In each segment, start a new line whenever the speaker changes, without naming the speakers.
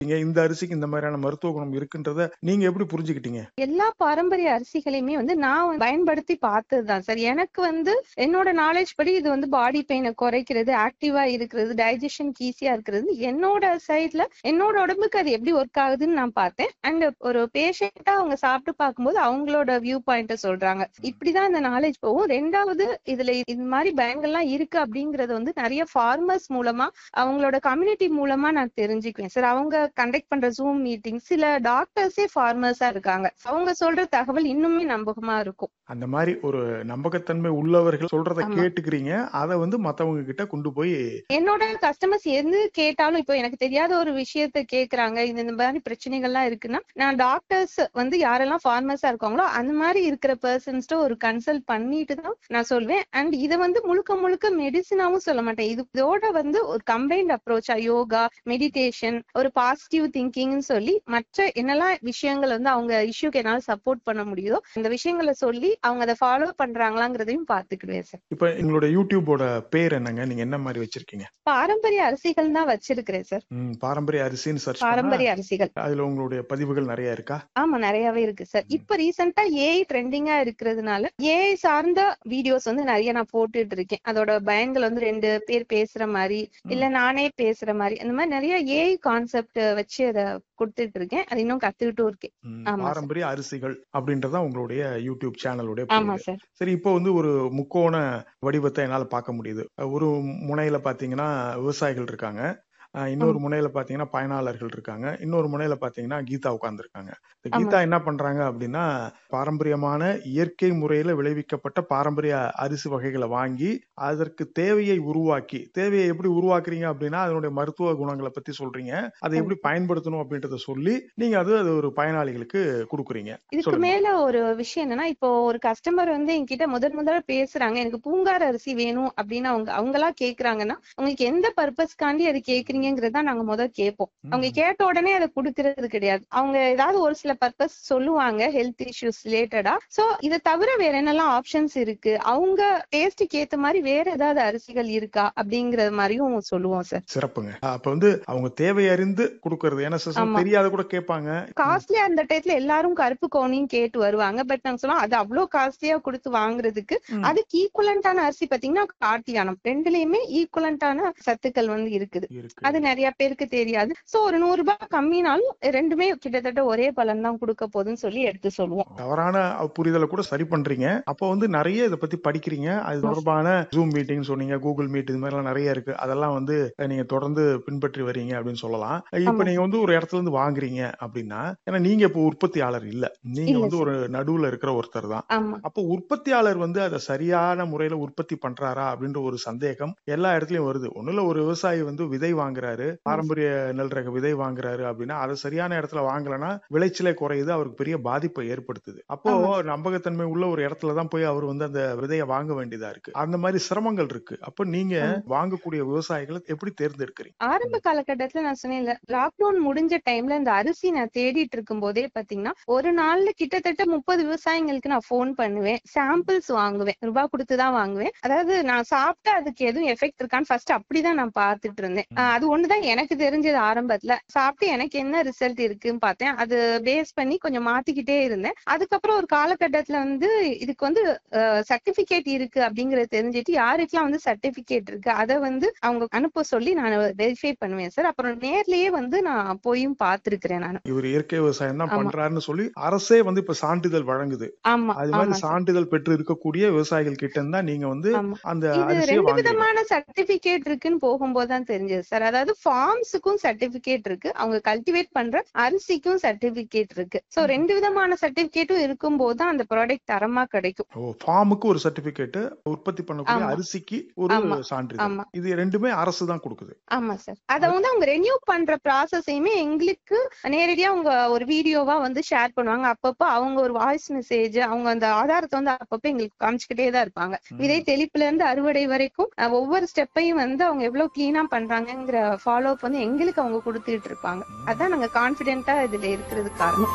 நீங்க இந்த அரிசிக்கு இந்த மாதிரியான மருத்துவ குணம் இருக்குன்றத நீங்க எப்படி புரிஞ்சுக்கிட்டீங்க
எல்லா பாரம்பரிய அரிசிகளையுமே வந்து நான் பயன்படுத்தி பார்த்ததுதான் சார் எனக்கு வந்து என்னோட நாலேஜ் படி இது வந்து பாடி பெயினை குறைக்கிறது ஆக்டிவா இருக்கிறது டைஜஷனுக்கு ஈஸியா இருக்கிறது என்னோட சைட்ல என்னோட உடம்புக்கு அது எப்படி ஒர்க் ஆகுதுன்னு நான் பார்த்தேன் அண்ட் ஒரு பேஷண்டா அவங்க சாப்பிட்டு பார்க்கும்போது அவங்களோட வியூ பாயிண்ட சொல்றாங்க இப்படிதான் இந்த நாலேஜ் போகும் ரெண்டாவது இதுல இந்த மாதிரி பயங்கள்லாம் இருக்கு அப்படிங்கறது வந்து நிறைய ஃபார்மர்ஸ் மூலமா அவங்களோட கம்யூனிட்டி மூலமா நான் தெரிஞ்சுக்குவேன் சார் அவங்க கண்டக்ட் பண்ற ஜூம் மீட்டிங் சில டாக்டர்ஸே ஃபார்மர்ஸா இருக்காங்க அவங்க சொல்ற தகவல் இன்னுமே நம்பகமா இருக்கும்
அந்த மாதிரி ஒரு நம்பகத்தன்மை உள்ளவர்கள் சொல்றத
ஆமா.
கேட்டுக்கிறீங்க அதை வந்து மத்தவங்க கிட்ட கொண்டு போய்
என்னோட கஸ்டமர்ஸ் எது கேட்டாலும் இப்போ எனக்கு தெரியாத ஒரு விஷயத்த கேக்குறாங்க இந்த இந்த மாதிரி பிரச்சனைகள்லாம் இருக்குன்னா நான் டாக்டர்ஸ் வந்து யாரெல்லாம் ஃபார்மர்ஸா இருக்காங்களோ அந்த மாதிரி இருக்கிற பர்சன்ஸ்ட ஒரு கன்சல்ட் பண்ணிட்டு தான் நான் சொல்வேன் அண்ட் இதை வந்து முழுக்க முழுக்க மெடிசினாவும் சொல்ல மாட்டேன் இது இதோட வந்து ஒரு கம்பைன்ட் அப்ரோச்சா யோகா மெடிடேஷன் ஒரு பாசிட்டிவ் திங்கிங்னு சொல்லி மற்ற என்னெல்லாம் விஷயங்கள் வந்து அவங்க இஷ்யூக்கு என்னால சப்போர்ட் பண்ண முடியுதோ இந்த விஷயங்களை சொல்லி அவங்க அதை ஃபாலோ பண்றாங்களாங்கிறதையும் பாத்துக்கிடுவேன் சார்
இப்ப எங்களோட யூடியூபோட பேர் என்னங்க நீங்க என்ன மாதிரி வச்சிருக்கீங்க
பாரம்பரிய அரிசிகள் தான் வச்சிருக்கிறேன் சார்
ம், பாரம்பரிய அரிசின்னு சர்ச்
பாரம்பரிய அரிசிகள்
அதுல உங்களுடைய பதிவுகள் நிறைய இருக்கா
ஆமா நிறையவே இருக்கு சார் இப்ப ரீசெண்டா ஏஐ ட்ரெண்டிங்கா இருக்கிறதுனால ஏஐ சார்ந்த வீடியோஸ் வந்து நிறைய நான் போட்டுட்டு இருக்கேன் அதோட பயன்கள் வந்து ரெண்டு பேர் பேசுற மாதிரி இல்ல நானே பேசுற மாதிரி அந்த மாதிரி நிறைய ஏஐ கான்செப்ட் வச்சு அதை கொடுத்துட்டு இருக்கேன் அது இன்னும் கத்துக்கிட்டும் இருக்கேன்
ம்,
ஆமா சார்.
பாரம்பரிய அரிசிகள் அப்படின்றதா உங்களுடைய யூடியூப் சேனலுடைய
ஆமா
பேரு.
சார்
சரி இப்போ வந்து ஒரு முக்கோண வடிவத்தை என்னால பார்க்க முடியுது ஒரு முனையில பாத்தீங்கன்னா விவசாயிகள் இருக்காங்க அஹ் இன்னொரு முனையில பாத்தீங்கன்னா பயனாளர்கள் இருக்காங்க இன்னொரு முனையில பாத்தீங்கன்னா கீதா உட்கார்ந்துருக்காங்க
ஆமா.
கீதா என்ன பண்றாங்க அப்படின்னா பாரம்பரியமான இயற்கை முறையில விளைவிக்கப்பட்ட பாரம்பரிய அரிசி வகைகளை வாங்கி அதற்கு தேவையை உருவாக்கி தேவையை எப்படி உருவாக்குறீங்க அப்படின்னா அதனுடைய மருத்துவ குணங்களை பத்தி சொல்றீங்க அதை எப்படி பயன்படுத்தணும் அப்படின்றத சொல்லி நீங்க அது அது ஒரு பயனாளிகளுக்கு கொடுக்குறீங்க
இதுக்கு
சொல்லுங்க.
மேல ஒரு விஷயம் என்னன்னா இப்போ ஒரு கஸ்டமர் வந்து என்கிட்ட முதல் முதல்ல பேசுறாங்க எனக்கு பூங்கார் அரிசி வேணும் அப்படின்னு அவங்க அவங்களா கேக்குறாங்கன்னா உங்களுக்கு எந்த பர்பஸ்க்காண்டி அது கேக்குறீங்கிறத நாங்க முதல் கேட்போம் அவங்க
ம்.
கேட்ட உடனே அதை கொடுக்கறது கிடையாது அவங்க ஏதாவது ஒரு சில பர்பஸ் சொல்லுவாங்க ஹெல்த் இஷ்யூஸ் ரிலேட்டடா சோ இதை தவிர வேற என்னெல்லாம் ஆப்ஷன்ஸ் இருக்கு அவங்க டேஸ்டுக்கு ஏத்த மாதிரி வேற ஏதாவது அரிசிகள் இருக்கா அப்படிங்கிற மாதிரியும் சொல்லுவோம் சார்
சிறப்புங்க அப்ப வந்து அவங்க தேவை அறிந்து கொடுக்கறது ஏன்னா சில சமயம்
ஆமா.
தெரியாத கூட கேட்பாங்க
காஸ்ட்லியா அந்த டயத்துல எல்லாரும் கருப்பு கவுனியும் கேட்டு வருவாங்க பட் நாங்க சொல்லுவோம் அது அவ்வளவு காஸ்ட்லியா கொடுத்து வாங்குறதுக்கு
ம்.
அதுக்கு ஈக்குவலண்டான அரிசி பாத்தீங்கன்னா கார்த்தியானம் ரெண்டுலயுமே ஈக்குவலண்டான சத்துக்கள் வந்து இருக்குது
இருக்கு
அது நிறைய பேருக்கு தெரியாது சோ ஒரு நூறு ரூபாய் கம்மினாலும் ரெண்டுமே கிட்டத்தட்ட ஒரே பலன் தான் கொடுக்க போகுதுன்னு சொல்லி எடுத்து சொல்லுவோம்
தவறான புரிதலை கூட சரி பண்றீங்க அப்போ வந்து நிறைய இதை பத்தி படிக்கிறீங்க அது தொடர்பான ஜூம் மீட்டிங் சொன்னீங்க கூகுள் மீட் இது மாதிரி எல்லாம் நிறைய இருக்கு அதெல்லாம் வந்து அஹ், நீங்க தொடர்ந்து பின்பற்றி வரீங்க அப்படின்னு சொல்லலாம் இப்ப
ஆமா.
நீங்க வந்து ஒரு இடத்துல இருந்து வாங்குறீங்க அப்படின்னா ஏன்னா நீங்க இப்போ உற்பத்தியாளர் இல்ல நீங்க
இல்ல
வந்து
சார்.
ஒரு நடுவுல இருக்கிற ஒருத்தர் தான்
ஆமா
அப்போ உற்பத்தியாளர் வந்து அதை சரியான முறையில உற்பத்தி பண்றாரா அப்படின்ற ஒரு சந்தேகம் எல்லா இடத்துலயும் வருது ஒண்ணுல ஒரு விவசாயி வந்து விதை வாங்குறாரு பாரம்பரிய நெல் ரக விதை வாங்குறாரு அப்படின்னா அதை சரியான இடத்துல வாங்கலைன்னா விளைச்சலே குறையுது அவருக்கு பெரிய பாதிப்பை ஏற்படுத்துது அப்போ
ஆமா.
நம்பகத்தன்மை உள்ள ஒரு இடத்துல தான் போய் அவர் வந்து அந்த விதையை வாங்க வேண்டியதா இருக்கு அந்த மாதிரி சிரமங்கள் இருக்கு அப்போ நீங்க வாங்கக்கூடிய விவசாயிகளை எப்படி தேர்ந்தெடுக்கிறீங்க
ஆரம்ப காலகட்டத்துல நான் சொன்னேன்ல லாக்டவுன் முடிஞ்ச டைம்ல இந்த அரிசி நான் தேடிட்டு இருக்கும் போதே பாத்தீங்கன்னா ஒரு நாள்ல கிட்டத்தட்ட முப்பது விவசாயிங்களுக்கு நான் ஃபோன் பண்ணுவேன் சாம்பிள்ஸ் வாங்குவேன் ரூபாய் கொடுத்து தான் வாங்குவேன் அதாவது நான் சாப்பிட்டா அதுக்கு எதுவும் எஃபெக்ட் இருக்கான்னு ஃபர்ஸ்ட் அப்படிதான் நான் பார்த்துட்டு இருந்தேன் ஆஹ் அது ஒண்ணுதான் எனக்கு தெரிஞ்சது ஆரம்பத்துல சாப்பிட்டு எனக்கு என்ன ரிசல்ட் இருக்குன்னு பார்த்தேன் அது பேஸ் பண்ணி கொஞ்சம் மாத்திக்கிட்டே இருந்தேன் அதுக்கப்புறம் ஒரு காலகட்டத்துல வந்து இதுக்கு வந்து சர்டிபிகேட் இருக்கு அப்படிங்கறது தெரிஞ்சுட்டு யாருக்கெல்லாம் வந்து சர்டிபிகேட் இருக்கு அதை வந்து அவங்க அனுப்ப சொல்லி நான் வெரிஃபை பண்ணுவேன் சார் அப்புறம் நேர்லயே வந்து நான் போயும் பார்த்திருக்கிறேன் நான்
இவர் இயற்கை விவசாயம் தான்
ஆமா.
பண்றாருன்னு சொல்லி அரசே வந்து இப்ப சான்றிதழ் வழங்குது
ஆமா
அது
ஆமா
மாதிரி
சார்.
சான்றிதழ் பெற்று இருக்கக்கூடிய விவசாயிகள் கிட்ட இருந்தா நீங்க வந்து
ஆமா
அந்த
இது
அரிசியை
ரெண்டு
வாங்குறீங்க
விதமான சர்டிபிகேட் இருக்குன்னு போகும்போது தான் தெரிஞ்சது சார் அதாவது ஃபார்ம்ஸுக்கும் சர்டிபிகேட் இருக்கு அவங்க கல்டிவேட் பண்ற அரிசிக்கும் சர்டிபிகேட் இருக்கு சோ ரெண்டு விதமான சர்டிபிகேட்டும் இருக்கும்போது தான் அந்த ப்ராடக்ட் தரமா கிடைக்கும்
ஓ ஃபார்முக்கு ஒரு சர்டிபிகேட் உற்பத்தி பண்ணக்கூடிய
ஆமா.
அரிசிக்கு ஒரு
ஆமா.
சான்றிதழ்
ஆமா
இது ரெண்டுமே அரசு தான் கொடுக்குது
ஆமா சார் அத வந்து அவங்க ரெனியூ பண்ற ப்ராசஸையுமே எங்களுக்கு நேரடியா அவங்க ஒரு வீடியோவா வந்து ஷேர் பண்ணுவாங்க அப்பப்போ அவங்க ஒரு வாய்ஸ் மெசேஜ் அவங்க அந்த ஆதாரத்தை வந்து அப்பப்போ எங்களுக்கு காமிச்சுக்கிட்டே தான் இருப்பாங்க விதை தெளிப்புல இருந்து அறுவடை வரைக்கும் அஹ், ஒவ்வொரு ஸ்டெப்பையும் வந்து அவங்க எவ்வளவு கிளீனா பண்றாங்கங்கிற ஃபாலோ அப் வந்து எங்களுக்கு அவங்க கொடுத்துட்டு இருப்பாங்க அதான் நாங்க கான்பிடென்ட்டா இதுல இருக்கிறது காரணம்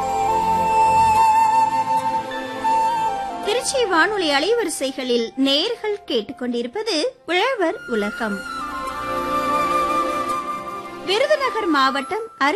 திருச்சி வானொலி அலைவரிசைகளில் நேர்கள் கேட்டுக்கொண்டிருப்பது உழவர் உலகம் விருதுநகர் மாவட்டம்